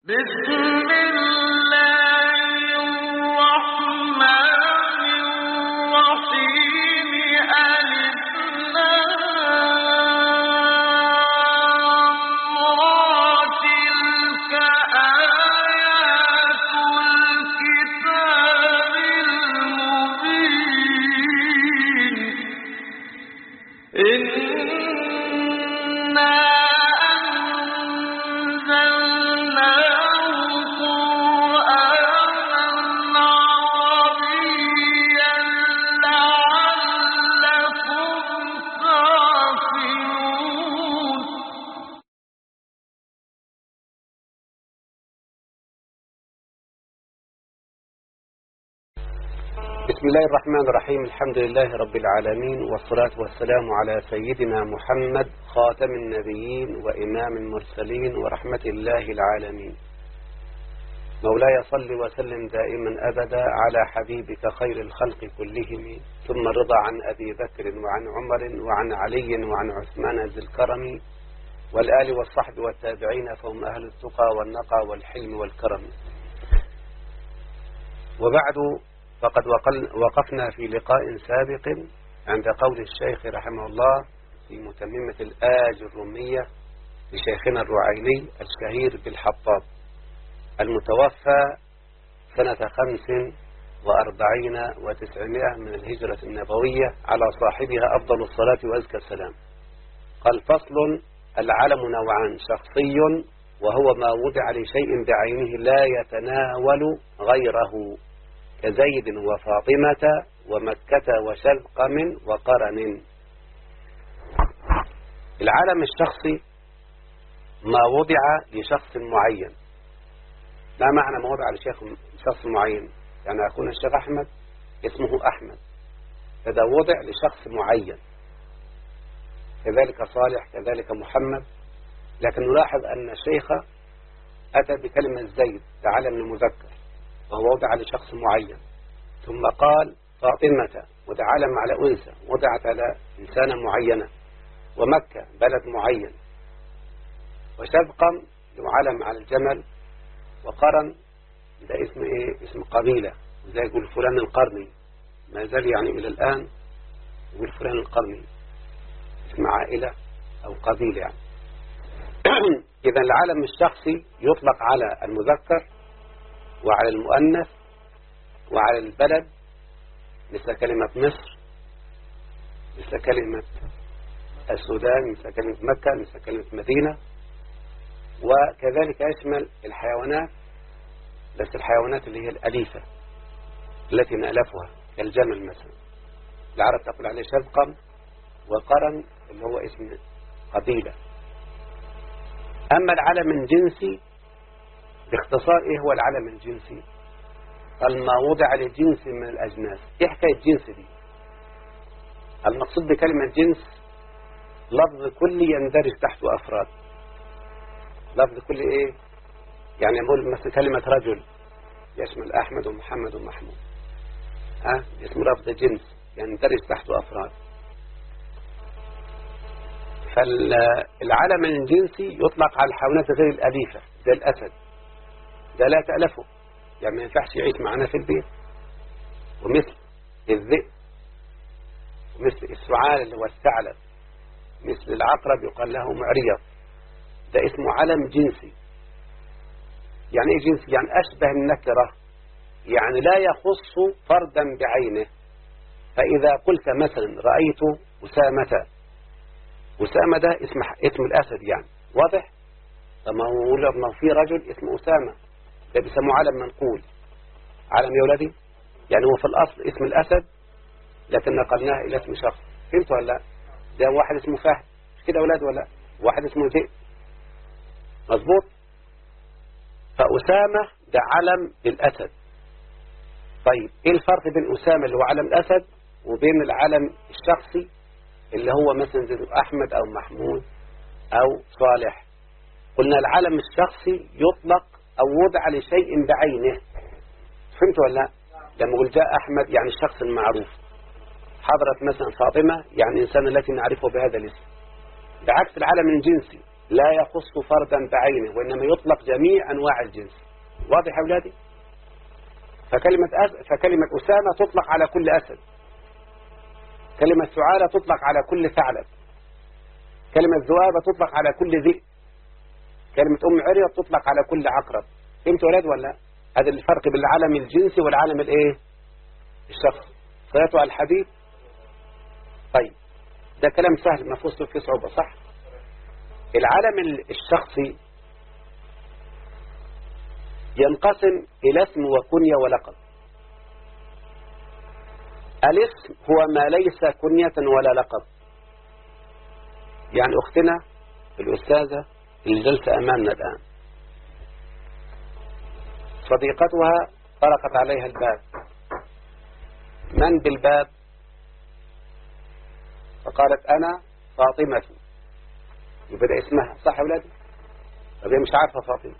بسم الله الرحمن الرحيم ألف لام را تلك آيات الكتاب المبين إنا أنزلناه قرآنا عربيا لعلكم تعقلون بسم الله الرحمن الرحيم الحمد لله رب العالمين والصلاة والسلام على سيدنا محمد خاتم النبيين وإمام المرسلين ورحمة الله العالمين مولاي صل وسلم دائما أبدا على حبيبك خير الخلق كلهم ثم الرضا عن أبي بكر وعن عمر وعن علي وعن عثمان ذي الكرم والآل والصحب والتابعين فهم أهل التقى والنقى والحلم والكرم وبعد فقد وقل- وقفنا في لقاء سابق عند قول الشيخ رحمه الله في متممة الآج الرومية لشيخنا الرعيني الشهير بالحطاب المتوفى سنة خمس وأربعين وتسعمائة من الهجرة النبوية على صاحبها أفضل الصلاة وأزكى السلام قال فصل العلم نوعان شخصي وهو ما وضع لشيء بعينه لا يتناول غيره كزيد وفاطمة ومكة وشلقم وقرن العالم الشخصي ما وضع لشخص معين ما معنى ما وضع لشخص شخص معين يعني أكون الشيخ أحمد اسمه أحمد فده وضع لشخص معين كذلك صالح كذلك محمد لكن نلاحظ أن الشيخ أتى بكلمة زيد تعلم المذكر وهو وضع لشخص معين ثم قال فاطمة وده علم على أنثى وضعت على إنسانة معينة ومكة بلد معين وشبقم له علم على الجمل وقرن ده اسم ايه اسم قبيلة زي يقول فلان القرني ما زال يعني إلى الآن يقول فلان القرني اسم عائلة أو قبيلة يعني إذا العالم الشخصي يطلق على المذكر وعلى المؤنث وعلى البلد مثل كلمة مصر مثل كلمة السودان مثل كلمة مكة مثل كلمة مدينة وكذلك يشمل الحيوانات بس الحيوانات اللي هي الأليفة التي نألفها كالجمل مثلا العرب تقول عليه شذقم وقرن اللي هو اسم قبيلة أما العلم الجنسي باختصار إيه هو العلم الجنسي قال ما وضع لجنس من الأجناس إيه حكاية جنس دي المقصود بكلمة جنس لفظ كل يندرج تحته أفراد لفظ كل إيه يعني نقول مثل كلمة رجل يشمل أحمد ومحمد ومحمود ها اسمه لفظ جنس يندرج تحته أفراد فالعلم الجنسي يطلق على الحيوانات غير الأليفة زي الأسد ده لا تألفه يعني ما ينفعش يعيش معنا في البيت ومثل الذئب ومثل السعال اللي هو الثعلب مثل العقرب يقال له معريض ده اسمه علم جنسي يعني ايه جنسي يعني أشبه النكرة يعني لا يخص فردا بعينه فإذا قلت مثلا رأيت أسامة أسامة ده اسم اسم الأسد يعني واضح طب ما هو ما هو في رجل اسمه أسامة ده بيسموه علم منقول علم يا ولدي يعني هو في الأصل اسم الأسد لكن نقلناه إلى اسم شخص فهمت ولا لا ده واحد اسمه فهد مش كده أولاد ولا واحد اسمه ذئب مظبوط فأسامة ده علم للأسد طيب ايه الفرق بين أسامة اللي هو علم الأسد وبين العلم الشخصي اللي هو مثلا زي أحمد أو محمود أو صالح قلنا العلم الشخصي يطلق أو وضع لشيء بعينه فهمت ولا لا لما قلت جاء أحمد يعني الشخص المعروف حضرت مثلا فاطمة يعني إنسان التي نعرفه بهذا الاسم بعكس العالم الجنسي لا يخص فردا بعينه وإنما يطلق جميع أنواع الجنس واضح يا أولادي فكلمة, أس... فكلمة أسامة تطلق على كل أسد كلمة سعالة تطلق على كل ثعلب كلمة ذؤابة تطلق على كل ذئب كلمة أم عريض تطلق على كل عقرب فهمت ولاد ولا هذا الفرق بين العالم الجنسي والعالم الايه الشخصي صيته على الحديث طيب ده كلام سهل ما فيه فيه صعوبة صح العالم الشخصي ينقسم إلى اسم وكنية ولقب الاسم هو ما ليس كنية ولا لقب يعني أختنا الأستاذة اللي جلسة أمامنا الآن صديقتها طرقت عليها الباب من بالباب فقالت أنا فاطمة يبدأ اسمها صح يا ولادي طب هي مش عارفة فاطمة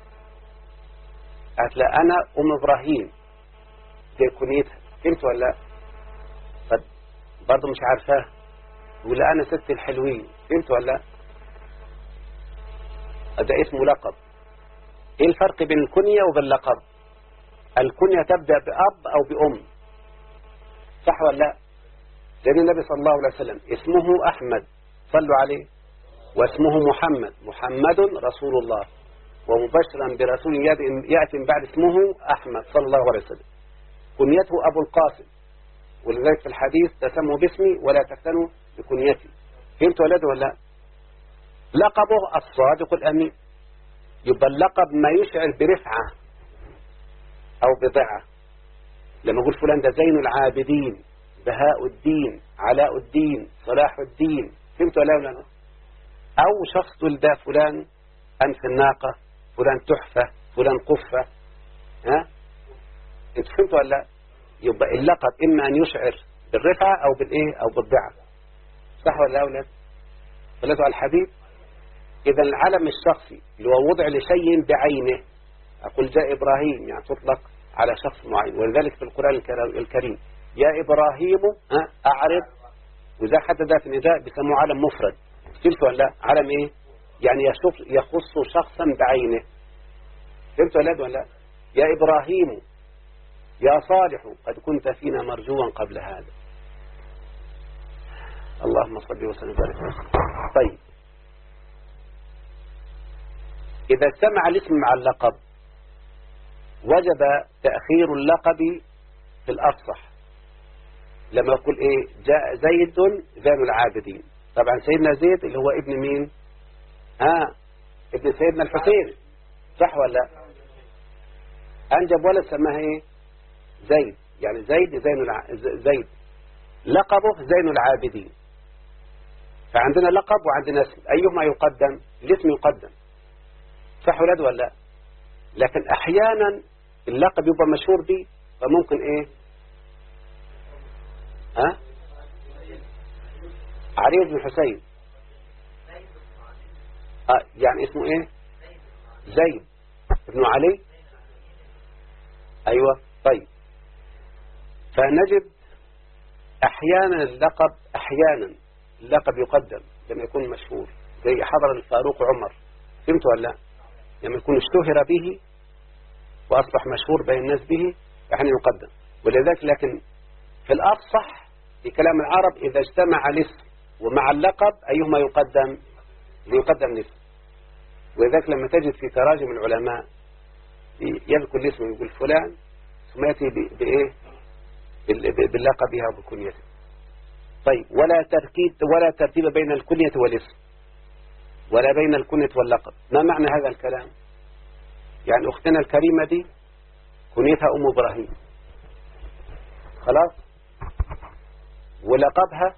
قالت لا أنا أم إبراهيم دي كنيتها فهمت ولا لا طب برضه مش عارفاها يقول أنا ست الحلوين فهمت ولا لا ده اسمه لقب ايه الفرق بين الكنية وبين اللقب الكنية تبدأ بأب أو بأم صح ولا لا لأن النبي صلى الله عليه وسلم اسمه أحمد صلوا عليه واسمه محمد محمد رسول الله ومبشرا برسول يأتي من بعد اسمه أحمد صلى الله عليه وسلم كنيته أبو القاسم ولذلك في الحديث تسموا باسمي ولا تفتنوا بكنيتي فهمت ولده ولا لا لقبه الصادق الأمين يبقى اللقب ما يشعر برفعة أو بضعة لما أقول فلان ده زين العابدين بهاء الدين علاء الدين صلاح الدين فهمت ولا لا أو شخص تقول ده فلان أنف الناقة فلان تحفة فلان قفة ها انت فهمت ولا لا يبقى اللقب إما أن يشعر بالرفعة أو بالإيه أو بالضعة صح ولا لا أولاد ثلاثة على الحديث إذا العلم الشخصي اللي هو وضع لشيء بعينه أقول جاء إبراهيم يعني تطلق على شخص معين ولذلك في القرآن الكريم يا إبراهيم أعرض وإذا حتى ده في النداء بيسموه علم مفرد فهمت ولا لا علم إيه يعني يخص شخصا بعينه فهمت ولا ولا يا إبراهيم يا صالح قد كنت فينا مرجوا قبل هذا اللهم صل وسلم وبارك طيب إذا اجتمع الاسم مع اللقب وجب تأخير اللقب في الأفصح لما يقول إيه جاء زيد زين العابدين طبعا سيدنا زيد اللي هو ابن مين ها ابن سيدنا الحسين صح ولا أنجب ولد سماها إيه زيد يعني زيد زين الع... زيد لقبه زين العابدين فعندنا لقب وعندنا اسم أيهما يقدم الاسم يقدم صح ولاد ولا لا لكن احيانا اللقب يبقى مشهور به فممكن ايه ها علي بن حسين آه يعني اسمه ايه زيد ابن علي ايوه طيب فنجد احيانا اللقب احيانا اللقب يقدم لما يكون مشهور زي حضر الفاروق عمر فهمت ولا لا لما يكون اشتهر به وأصبح مشهور بين الناس به يعني يقدم ولذلك لكن في الأفصح في كلام العرب إذا اجتمع الاسم ومع اللقب أيهما يقدم ليقدم الاسم ولذلك لما تجد في تراجم العلماء يذكر الاسم ويقول فلان ثم يأتي بإيه باللقبها وبكنيته طيب ولا ترتيب ولا ترتيب بين الكنية والاسم ولا بين الكنية واللقب ما معنى هذا الكلام يعني أختنا الكريمة دي كنيتها أم إبراهيم خلاص ولقبها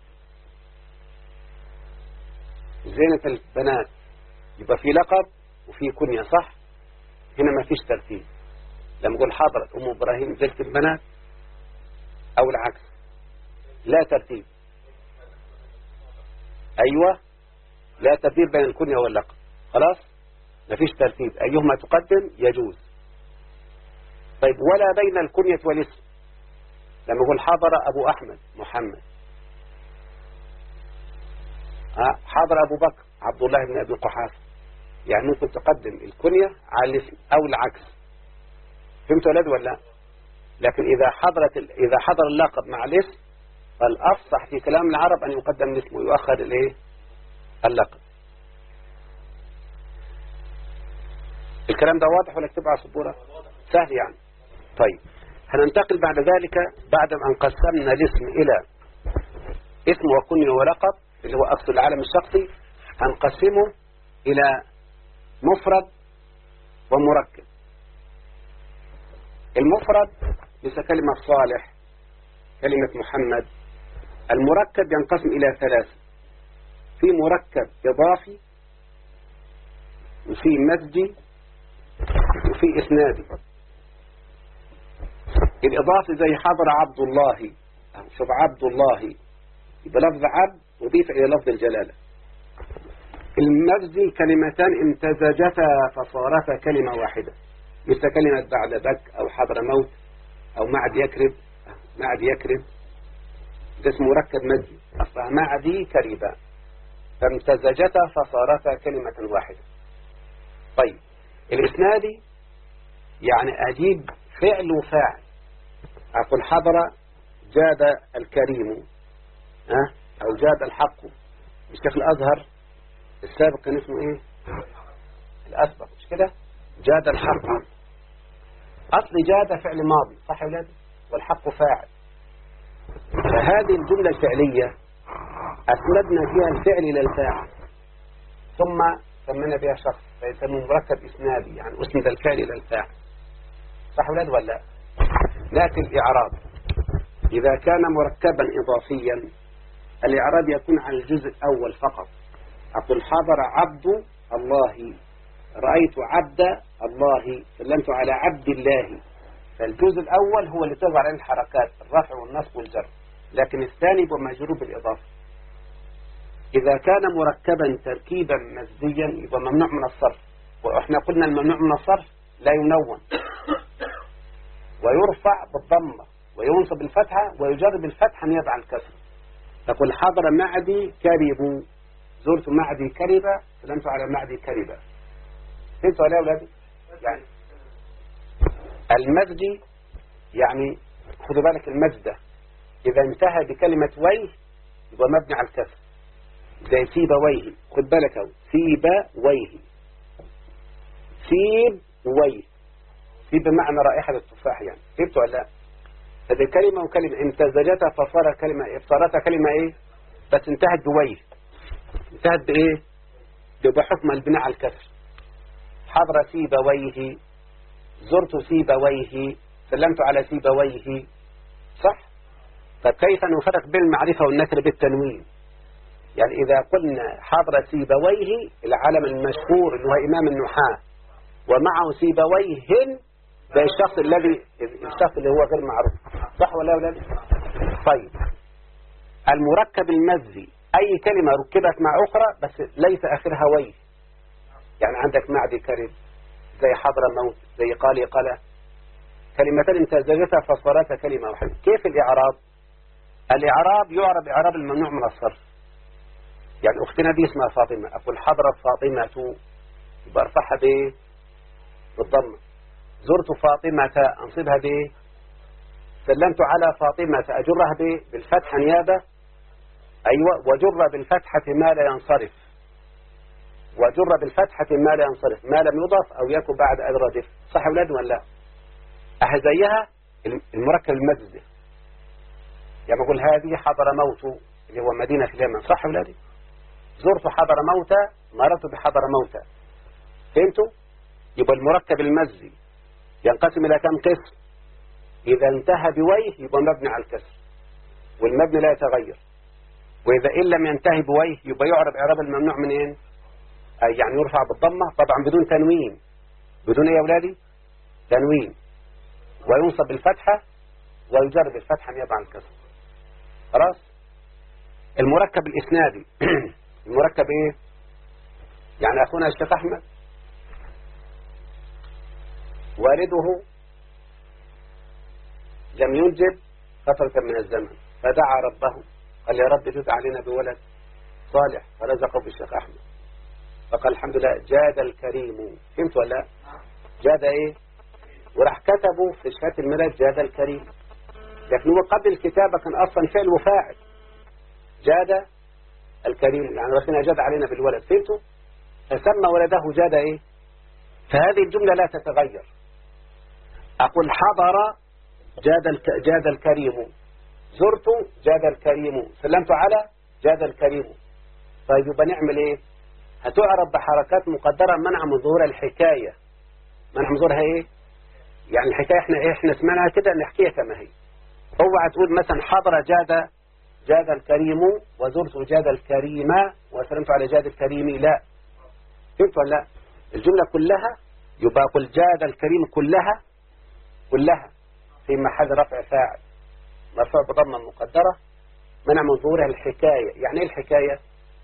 زينة البنات يبقى في لقب وفي كنية صح هنا ما فيش ترتيب لما نقول حضرت أم إبراهيم زينة البنات أو العكس لا ترتيب أيوة لا ترتيب بين الكنية واللقب خلاص مفيش ترتيب أيهما تقدم يجوز طيب ولا بين الكنية والاسم لما يقول حضر أبو أحمد محمد حضر أبو بكر عبد الله بن أبي قحافة يعني ممكن تقدم الكنية على الاسم أو العكس فهمت ولاد ولا لا؟ لكن إذا حضرت ال- إذا حضر اللقب مع الاسم فالأفصح في كلام العرب أن يقدم الاسم ويؤخر الإيه؟ اللقب الكلام ده واضح ولا اكتبه على السبورة سهل يعني طيب هننتقل بعد ذلك بعد أن قسمنا الاسم إلى اسم وكنية ولقب اللي هو أصل العالم الشخصي هنقسمه إلى مفرد ومركب المفرد مثل كلمة صالح كلمة محمد المركب ينقسم إلى ثلاثة في مركب إضافي وفي مزجي وفي إسنادي الإضافي زي حضر عبد الله شوف عبد الله يبقى لفظ عبد وضيف إلى لفظ الجلالة المزجي كلمتان امتزجتا فصارتا كلمة واحدة مثل كلمة بعد بك أو حضر موت أو معد يكرب معد يكرب ده اسمه مركب مزجي أصلا معدي كربا فامتزجتا فصارتا كلمة واحدة طيب الإسنادي يعني أجيب فعل وفاعل أقول حضر جاد الكريم ها أو جاد الحق الشيخ الأزهر السابق كان اسمه إيه الأسبق مش كده جاد الحق أصل جاد فعل ماضي صح يا ولاد والحق فاعل فهذه الجملة الفعلية أسندنا فيها الفعل إلى الفاعل ثم سمينا بها شخص فيسمى مركب إسنادي يعني أسند الفعل إلى الفاعل صح ولاد ولا لا لكن الإعراب إذا كان مركبا إضافيا الإعراب يكون على الجزء الأول فقط أقول حضر عبد الله رأيت عبد الله سلمت على عبد الله فالجزء الأول هو اللي تظهر عليه الحركات الرفع والنصب والجر لكن الثاني هو مجرور بالإضافة إذا كان مركبا تركيبا مزجيا يبقى ممنوع من الصرف وإحنا قلنا الممنوع من الصرف لا ينون ويرفع بالضمة وينصب بالفتحة ويجر بالفتحة نيابة عن الكسر تقول حضر معدي كرب زرت معدي كربة سلمت على معدي كربة فهمت ولا يا أولادي؟ يعني المزجي يعني خدوا بالك المزدة إذا انتهى بكلمة ويه يبقى مبني على الكسر زي سيبويه خد بالك اهو سيبويه سيب ويه سيب بمعنى رائحة التفاح يعني فهمت ولا لا هذه كلمة وكلمة امتزجتها فصار كلمة صارتها كلمة ايه بس انتهت بويه انتهت بايه بحكم البناء على الكسر حضر سيبويه زرت سيبويه سلمت على سيبويه صح فكيف نفرق بين المعرفة والنكرة بالتنوين يعني إذا قلنا حضر سيبويه العلم المشهور اللي هو إمام النحاة ومعه سيبويه ده الشخص الذي الشخص اللي هو غير معروف صح ولا ولا طيب المركب المزي أي كلمة ركبت مع أخرى بس ليس آخرها ويه يعني عندك معدي كريم زي حضر موت زي قال قال كلمتان امتزجتها فصارتا كلمة واحدة كيف الإعراب الإعراب يعرب إعراب الممنوع من الصرف يعني أختنا دي اسمها فاطمة أقول حضرت فاطمة يبقى ارفعها بإيه بالضمة زرت فاطمة أنصبها بإيه سلمت على فاطمة أجرها بإيه بالفتحة نيابة أيوة وجر بالفتحة ما لا ينصرف وجر بالفتحة ما لا ينصرف ما لم يضف أو يكن بعد أدرى صح أولاد ولا لا أه زيها المركب المجزي يعني بقول هذه حضر موت اللي هو مدينة في اليمن صح أولادي زرت حضر موتى مررت بحضر موتى فهمتوا يبقى المركب المزي ينقسم إلى كم قسم إذا انتهى بويه يبقى مبني على الكسر والمبني لا يتغير وإذا إن لم ينتهي بويه يبقى يعرب إعراب الممنوع من إيه أي يعني يرفع بالضمة طبعا بدون تنوين بدون إيه يا أولادي تنوين وينصب بالفتحة ويجر بالفتحة نيابة عن الكسر خلاص المركب الإسنادي المركب إيه يعني أخونا الشيخ أحمد والده لم ينجب فترة من الزمن فدعا ربه قال يا رب جد علينا بولد صالح فرزقه بالشيخ أحمد فقال الحمد لله جاد الكريم فهمت ولا لا؟ جاد ايه وراح كتبوا في شهادة الميلاد جاد الكريم لكن هو قبل الكتابة كان أصلا فعل وفاعل جاد الكريم يعني ربنا جاد علينا بالولد فهمتوا فسمى ولده جاد ايه فهذه الجملة لا تتغير أقول حضر جاد, الك... جاد الكريم زرت جاد الكريم سلمت على جاد الكريم طيب يبقى نعمل ايه هتعرف بحركات مقدرة منع من ظهور الحكاية منع من ظهورها ايه يعني الحكاية احنا ايه احنا سمعناها كده نحكيها كما هي اوعى تقول مثلا حضر جاد جاد الكريم وزرت جاد الكريم وسلمت على جاد الكريم لا فهمت ولا لا الجملة كلها يبقى قل جاد الكريم كلها كلها في محل رفع فاعل مرفوع بضمة مقدرة منع من ظهورها الحكاية يعني ايه الحكاية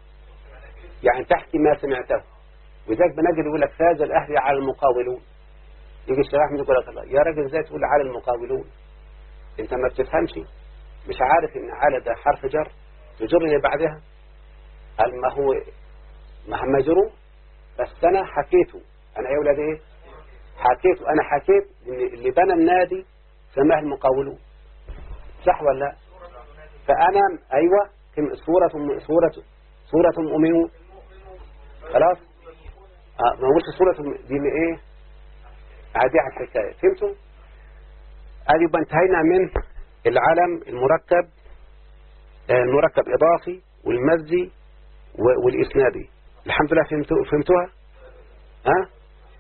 يعني تحكي ما سمعته وذلك بنجد يقول لك فاز الأهلي على المقاولون يجي الشيخ احمد يقول لك الله يا راجل ازاي تقول على المقاولون انت ما بتفهمش مش عارف ان على ده حرف جر يجر اللي بعدها قال ما هو ما هم مجرور بس انا حكيته انا يا ولاد ايه حكيته انا حكيت ان اللي بنى النادي سماه المقاولون صح ولا لا فانا ايوه كم سوره سوره سوره مؤمنون خلاص اه ما هوش سوره دي من ايه عادي على الحكايه فهمتوا ادي يبقى انتهينا من العلم المركب المركب اضافي والمزي والاسنادي الحمد لله فهمتوا فهمتوها ها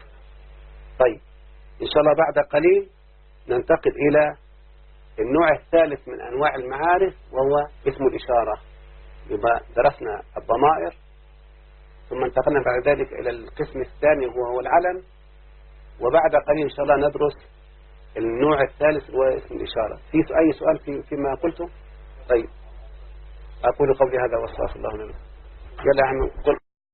طيب ان شاء الله بعد قليل ننتقل الى النوع الثالث من انواع المعارف وهو اسم الاشاره يبقى درسنا الضمائر ثم انتقلنا بعد ذلك الى القسم الثاني وهو العلم وبعد قليل ان شاء الله ندرس النوع الثالث هو اسم الاشاره في اي سؤال في فيما قلته طيب اقول قولي هذا واستغفر الله لنا يلا يا عم قل